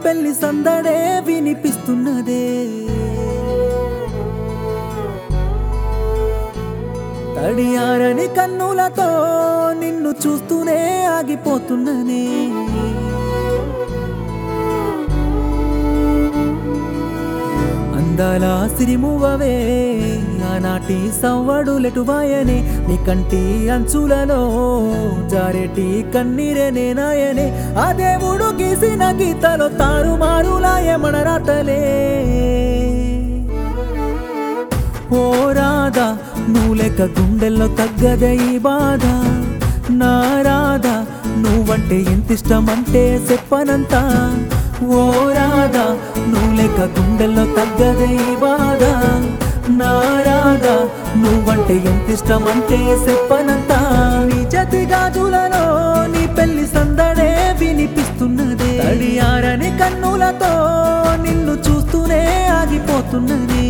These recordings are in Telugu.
పెళ్లి సందడే వినిపిస్తున్నదే తడియారని కన్నులతో నిన్ను చూస్తూనే ఆగిపోతున్ననే అందాల సిరిమువవే ఆనాటి సవ్వడులెటువాయనే నీ కంటి అంచులలో జారెటి కన్నీరేనే నాయనే ఆ దేవుడు గీసిన గీతలో తారుమారులాయమణ రాతలే ఓ రాధా నువ్వు లెక్క గుండెల్లో తగ్గదే ఈ బాధ నా రాధా నువ్వంటే ఎంత ఇష్టమంటే చెప్పనంత ఓ రాధా నువ్వు లెక్క గుండెల్లో తగ్గదే ఈ బాధ నా రాధా నువ్వంటే ఎంత ఇష్టమంటే చెప్పనంత నీ జతి గాజులలో నీ పెళ్లి సందడే వినిపిస్తున్నదే తడియారని కన్నులతో నిన్ను చూస్తూనే ఆగిపోతున్నది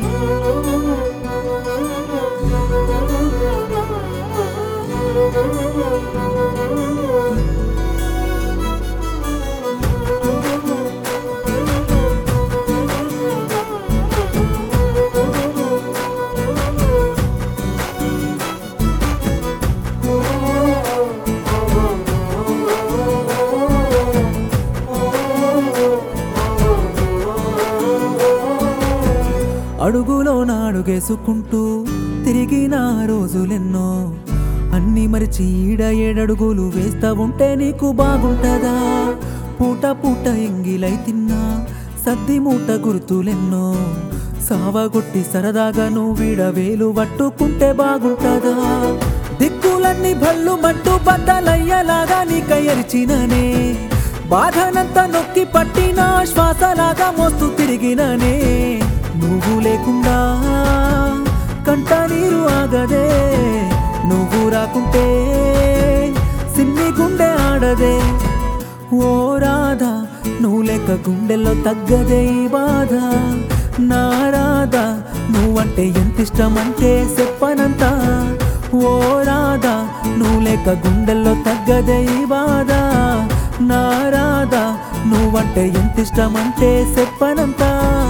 అడుగులో నాడుగేసుకుంటూ తిరిగిన రోజులెన్నో అన్ని మరిచి ఈడ ఏడడుగులు వేస్తా ఉంటే నీకు బాగుంటదా పూట పూట ఎంగిలై తిన్నా సద్ది మూట గుర్తులెన్నో సావగొట్టి సరదాగా నువ్వు వీడ వేలు పట్టుకుంటే బాగుంటదా దిక్కులన్నీ భల్లు మట్టు బద్దలయ్యేలాగా నీక ఎరిచిననే బాధనంతా నొక్కి పట్టిన శ్వాసలాగా మోస్తూ తిరిగిననే నువ్వు లేకుండా కంట నీరు ఆగదే నువ్వు రాకుంటే సిన్ని గుండె ఆడదే ఓ రాధా నువ్వు లేక గుండెల్లో తగ్గదే ఈ బాధ నా రాధా నువ్వంటే ఎంత ఇష్టమంటే చెప్పనంత ఓ రాధా నువ్వు లేక గుండెల్లో తగ్గదే ఈ బాధ నా రాధా నువ్వంటే ఎంత ఇష్టమంటే చెప్పనంత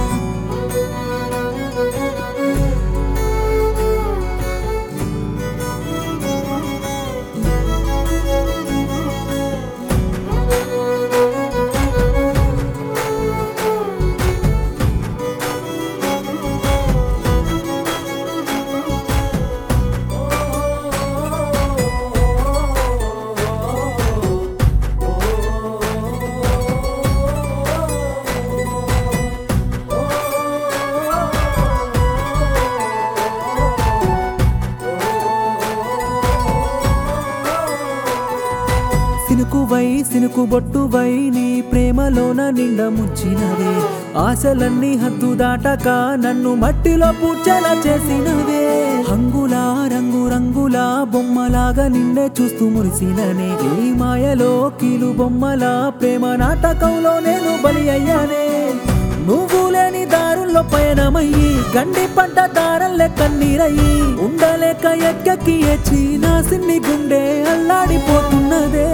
సినుకువై సినుకు బొట్టువై నీ ప్రేమలోన నిండ ముంచినవే ఆశలన్నీ హద్దు దాటక నన్ను మట్టిలో పూడ్చేలా చేసినవే హంగులా రంగు రంగులా బొమ్మలాగా నిన్నే చూస్తూ మురిసిననే ఈ మాయలో కీలు బొమ్మల ప్రేమ నాటకంలో నేను బలి అయ్యానే నువ్వు లేని దారుల్లో పయనమయ్యి గండి పడ్డ దారల్లే కన్నీరయ్యి ఉండలేక ఎక్కకి ఎచ్చి నా సిన్ని గుండె అల్లాడిపోతున్నదే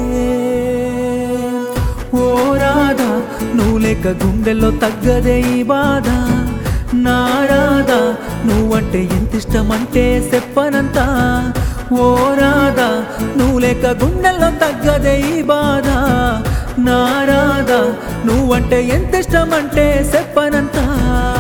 ఓ రాధా నువ్వు లేక గుండెల్లో తగ్గదే ఈ బాధ నా రాధా నువ్వంటే ఎంత ఇష్టమంటే చెప్పనంత ఓ రాధా నువ్వు లేక గుండెల్లో తగ్గదే ఈ బాధ నా రాధా నువ్వంటే ఎంత ఇష్టమంటే చెప్పనంత